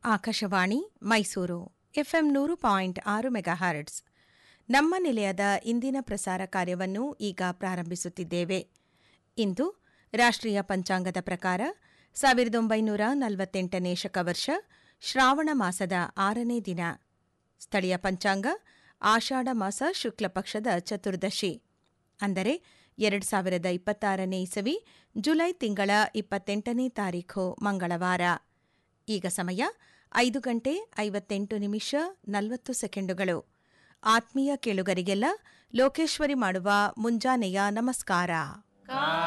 Akashvani Mysuru FM ನೂರು point ಆರು megahertz ನಮ್ಮ ನಿಲಯದ ಇಂದಿನ ಪ್ರಸಾರ ಕಾರ್ಯವನ್ನು ಈಗ ಪ್ರಾರಂಭಿಸುತ್ತಿದ್ದೇವೆ ಇಂದು ರಾಷ್ಟ್ರೀಯ ಪಂಚಾಂಗದ ಪ್ರಕಾರ ಸಾವಿರದ ಒಂಬೈನೂರ ನಲವತ್ತೆಂಟನೇ ಶಕವರ್ಷ ಶ್ರಾವಣ ಮಾಸದ ಆರನೇ ದಿನ ಸ್ಥಳೀಯ ಪಂಚಾಂಗ ಆಷಾಢ ಮಾಸ ಶುಕ್ಲ ಪಕ್ಷದ ಚತುರ್ದಶಿ ಅಂದರೆ ಎರಡು ಸಾವಿರದ ಇಪ್ಪತ್ತಾರನೇ ಇಸವಿ ಜುಲೈ ತಿಂಗಳ ಇಪ್ಪತ್ತೆಂಟನೇ ತಾರೀಖು ಮಂಗಳವಾರ ಈಗ ಸಮಯ ಐದು ಗಂಟೆ ಐವತ್ತೆಂಟು ನಿಮಿಷ ನಲವತ್ತು ಸೆಕೆಂಡುಗಳು ಆತ್ಮೀಯ ಕೇಳುಗರಿಗೆಲ್ಲ ಲೋಕೇಶ್ವರಿ ಮಾಡುವ ಮುಂಜಾನೆಯ ನಮಸ್ಕಾರ